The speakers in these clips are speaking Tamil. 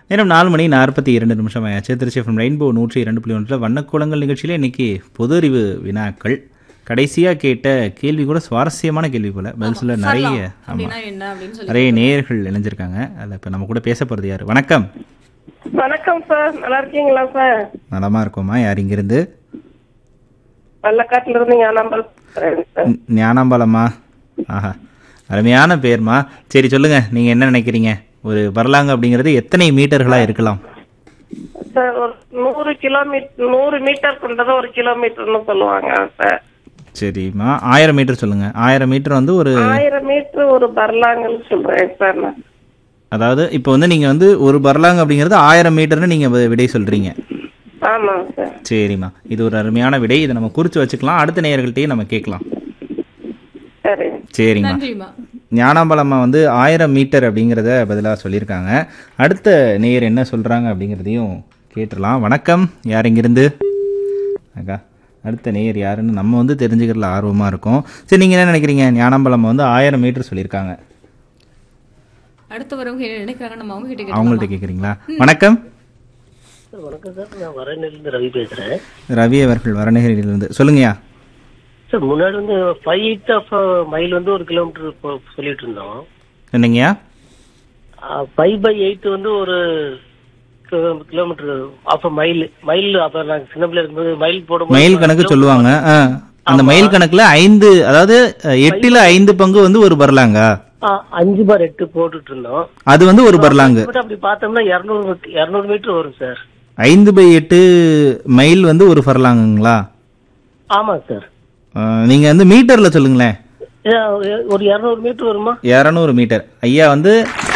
நேரம் நாலு மணி நாற்பத்தி இரண்டு நிமிஷம் ஆயாச்சு திருச்சி எஃப்எம் ரெயின்போ நூற்றி இரண்டு புள்ளி ஒன்றில் வண்ணக்குளங்கள் நிகழ்ச்சியில் இன்னைக்கு பொது அறிவு வினாக்கள் கடைசியாக கேட்ட கேள்வி கூட சுவாரஸ்யமான கேள்வி போல பதில் சொல்ல நிறைய ஆமாம் அப்படின்னா என்ன அப்படின்னு சொல்லி நிறைய நேயர்கள் இணைஞ்சிருக்காங்க அதில் இப்போ நம்ம கூட பேச போகிறது யார் வணக்கம் வணக்கம் சார் நல்லா இருக்கீங்களா சார் நலமா இருக்கோமா யார் இங்கிருந்து வல்லக்காட்டுல இருந்து ஞானாம்பல் பேசுறேன் சார் ஞ- ஞானாம்பலமா ஆஹா அருமையான பேர்மா சரி சொல்லுங்க நீங்க என்ன நினைக்கிறீங்க ஒரு வரலாங்க அப்படிங்கிறது எத்தனை மீட்டர்களா இருக்கலாம் சார் ஒரு நூறு கிலோமீட்டர் நூறு மீட்டர் கொண்டதை ஒரு கிலோமீட்டர்னு சொல்லுவாங்க சார் சரிம்மா ஆயிரம் மீட்டர் சொல்லுங்க ஆயிரம் மீட்டர் வந்து ஒரு ஆயிரம் மீட்டர் ஒரு பர்லாங்கன்னு சொல்றேன் சார் நான் அதாவது இப்போ வந்து நீங்க வந்து ஒரு பர்லாங் அப்படிங்கிறது ஆயிரம் மீட்டர்னு நீங்க வி- விடை சொல்றீங்க ஆமாங்க சார் சரிம்மா இது ஒரு அருமையான விடை இதை நம்ம குறிச்சு வச்சுக்கலாம் அடுத்த நேயர்கள்ட்டையும் நம்ம கேட்கலாம் சரி சரிம்மா நன்றிம்மா ஞானாம்பலம்மா வந்து ஆயிரம் மீட்டர் அப்படிங்கிறத பதிலாக சொல்லியிருக்காங்க அடுத்த நேயர் என்ன சொல்கிறாங்க அப்படிங்கிறதையும் கேட்டுடலாம் வணக்கம் யார் இங்கிருந்து அக்கா அடுத்த நேயர் யாருன்னு நம்ம வந்து தெரிஞ்சுக்கிறதுல ஆர்வமாக இருக்கும் சரி நீங்கள் என்ன நினைக்கிறீங்க ஞானாம்பலம்மா வந்து ஆயிரம் மீட்டர் சொல்லியிருக்காங்க அடுத்து வரவங்க என்ன நினைக்கிறாங்க நம்ம அவங்க கிட்ட கேட்கலாம் அவங்கள்ட்ட கேட்குறீங்களா வணக்கம் வணக்கம் சார் நான் வரணிலிருந்து ரவி பேசுறேன் ரவி அவர்கள் வரநகரிலிருந்து சொல்லுங்கய்யா சார் முன்னாடி வந்து ஃபைவ் எயிட் ஆஃப் மைல் வந்து ஒரு கிலோமீட்டர் சொல்லிட்டு இருந்தோம் என்னங்கய்யா ஃபைவ் பை எயிட் வந்து ஒரு கிலோமீட்டர் ஆஃப் மைல் மைல் அப்ப நாங்க சின்ன பிள்ளை இருக்கும்போது மைல் போடும்போது மைல் கணக்கு சொல்லுவாங்க ஆ அந்த மைல் கணக்கில் ஐந்து அதாவது அஹ், எட்டுல ஐந்து பங்கு வந்து ஒரு பர்லாங்க ஆ, அஞ்சு பார் எட்டு போட்டுட்டு இருந்தோம் அது வந்து ஒரு பர்லாங்கு பட் அப்படி பார்த்தோம்னா இருநூறு இருநூறு மீட்டர் வரும் சார் ஐந்து பை எட்டு மைல் வந்து ஒரு ஃபர்லாங்குங்களா ஆமா சார் அஹ், நீங்க வந்து மீட்டர்ல சொல்லுங்களேன் ஏ, ஒரு இருநூறு மீட்டர் வருமா இரநூறு மீட்டர் ஐயா வந்து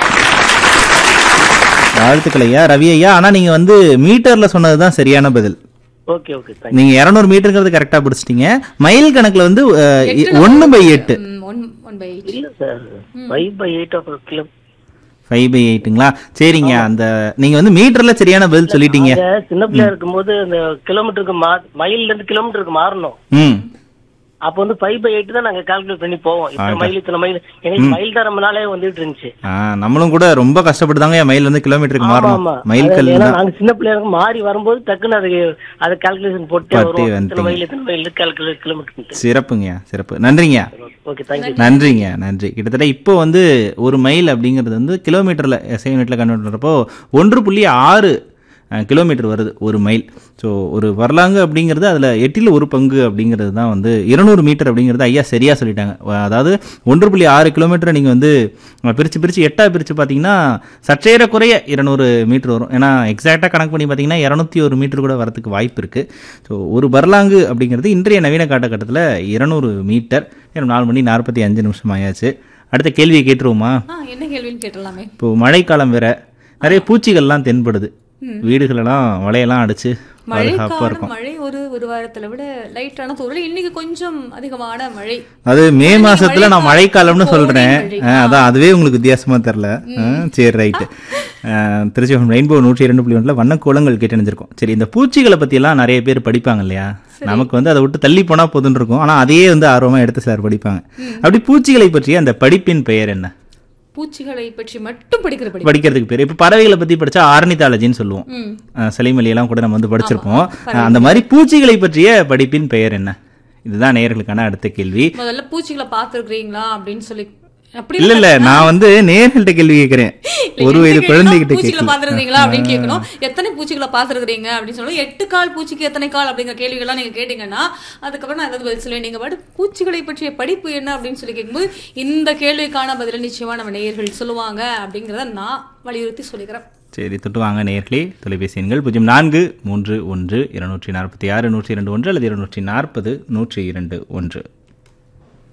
வாழ்த்துக்கள் ஐயா ரவி ஐயா ஆனா நீங்க வந்து மீட்டர்ல சொன்னதுதான் சரியான பதில் ஓகே ஓகே தேங்க் நீங்க இரநூறு மீட்டருங்கிறது கரெக்டா பிடிச்சிட்டீங்க மைல் கணக்குல வந்து அஹ், ஒண்ணு பை எட்டு ம், ஒன் ஒன் பை எயிட் இல்ல sir five by eight of kilo five by எயிட்டுங்களா சரிங்க அந்த நீங்க வந்து மீட்டர்ல சரியான பதில் சொல்லிட்டீங்க நாங்க சின்ன பிள்ளையா இருக்கும்போது இந்த கிலோமீட்டருக்கு மா மைல்ல இருந்து கிலோமீட்டருக்கு மாறணும் ம் அப்ப வந்து ஃபைவ் பை எயிட் தான் நாங்க கால்குலேட் பண்ணி போவோம் இத்தனை மைல் இத்தனை மைல் எங்களுக்கு மைல் தான் ரொம்ப நாளே வந்துட்டு இருந்துச்சு ஆ, நம்மளும் கூட ரொம்ப கஷ்டப்பட்டு தாங்க மைல் வந்து கிலோமீட்டருக்கு ஆமா மாறணும் ஆமா மைல் அது கல் ஏன்னா தான் நாங்க சின்ன பிள்ளையா இருக்கும் மாறி வரும்போது டக்குன்னு அது அது கால்குலேஷன் போட்டு போட்டு வரும் இத்தனை வந்துட்டீங்க. மைல் இத்தனை மைல் கால்குலேட் கிலோமீட்டர் சிறப்புங்கய்யா சிறப்பு நன்றிங்கய்யா ஓகே தேங்க்யூ நன்றிங்க நன்றி கிட்டத்தட்ட இப்போ வந்து ஒரு மைல் அப்படிங்கிறது வந்து கிலோமீட்டரில் எஸ்ஐ யூனிட்டில் கன்வெர்ட் பண்ணுறப்போ ஒன்று புள்ளி ஆறு அஹ், கிலோமீட்டர் வருது ஒரு மைல் ஸோ ஒரு வரலாங்கு அப்படிங்கிறது அதில் எட்டில் ஒரு பங்கு அப்படிங்கிறது தான் வந்து இருநூறு மீட்டர் அப்படிங்கிறது ஐயா சரியாக சொல்லிட்டாங்க வ- அதாவது ஒன்று புள்ளி ஆறு கிலோமீட்டரை நீங்கள் வந்து பிரித்து பிரித்து எட்டாக பிரித்து பார்த்தீங்கன்னா சற்றேற குறைய இருநூறு மீட்டர் வரும் ஏன்னா எக்ஸாக்டாக கணக்கு பண்ணி பார்த்தீங்கன்னா இரநூத்தி ஒரு மீட்டர் கூட வரதுக்கு வாய்ப்பு இருக்குது ஸோ ஒரு பர்லாங்கு அப்படிங்கிறது இன்றைய நவீன காலகட்டத்தில் இருநூறு மீட்டர் நேரம் நாலு மணி நாற்பத்தி அஞ்சு நிமிஷம் ஆயாச்சு அடுத்த கேள்வியை கேட்டுருவோமா ஆ என்ன கேள்வின்னு கேட்டலாமே இப்போ மழைக்காலம் வேற நிறைய பூச்சிகள்லாம் தென்படுது வீடுகளெல்லாம் வலையெல்லாம் அடிச்சு பாதுகாப்பாக இருக்கும் மழைக்காலம் மழை ஒரு ஒரு வாரத்துல விட லைட்டான தூரல் இன்னைக்கு கொஞ்சம் அதிகமான மழை அது மே மாசத்துல நான் மழைக்காலம்னு கோடை சொல்றேன் மழை. ஆ, அதான் அதுவே உங்களுக்கு வித்தியாசமா தெரில சரி ரைட்டு திருச்சி ரெயின்போ நூற்றி இரண்டு புள்ளி ஒன்றில் வண்ணக்கோலங்கள் கேட்டு நினைஞ்சிருக்கோம் சரி இந்த பூச்சிகளை பற்றியெல்லாம் நிறைய பேர் படிப்பாங்க இல்லையா நமக்கு வந்து அதை விட்டு தள்ளி போனா போதுன்னு இருக்கும் ஆனா அதையே வந்து ஆர்வமா எடுத்து சார் படிப்பாங்க அப்படி பூச்சிகளை பற்றிய அந்த படிப்பின் பெயர் என்ன பூச்சிகளை பற்றி மட்டும் படிக்கிற படி படிக்கிறதுக்கு பேர் இப்போ பறவைகளை பத்தி படிச்சா ஆர்னிதாலஜின்னு சொல்லுவோம் ம் அஹ் சலிமலி எல்லாம் கூட நம்ம வந்து படிச்சிருப்போம் அஹ் அந்த மாதிரி பூச்சிகளை பற்றிய படிப்பின் பெயர் என்ன இதுதான் நேயர்களுக்கான அடுத்த கேள்வி முதல்ல பூச்சிகளை பார்த்துருக்கீங்களா அப்படின்னு சொல்லி அப்படி இல்ல இல்ல நான் வந்து நேர்கள்ட்ட கேள்வி கேட்கிறேன் ஒரு வயது குழந்தைகிட்ட பூச்சிகளை கேட்கல பாத்துருக்கீங்களா அப்படின்னு கேட்கணும் எத்தனை பூச்சிகளை பாத்துருக்கீங்க அப்படின்னு சொல்லணும் எட்டு கால் பூச்சிக்கு எத்தனை கால் அப்படிங்கிற கேள்விகள்லாம் நீங்க கேட்டீங்கன்னா அதுக்கப்புறம் நான் ஏதாவது பதில் சொல்லுவேன் நீங்க பாட்டு பூச்சிகளை பற்றிய படிப்பு என்ன அப்படின்னு சொல்லி கேட்கும்போது இந்த கேள்விக்கான பதில நிச்சயமா நம்ம நேயர்கள் சொல்லுவாங்க அப்படிங்கறத நான் வலியுறுத்தி சொல்லிக்கிறேன் சரி தொட்டு வாங்க நேர்களே தொலைபேசி எண்கள் பூஜ்ஜியம் நான்கு மூன்று ஒன்று இருநூற்றி நாற்பத்தி ஆறு நூற்றி இரண்டு ஒன்று அல்லது இருநூற்றி நாற்பது நூற்றி இரண்டு ஒன்று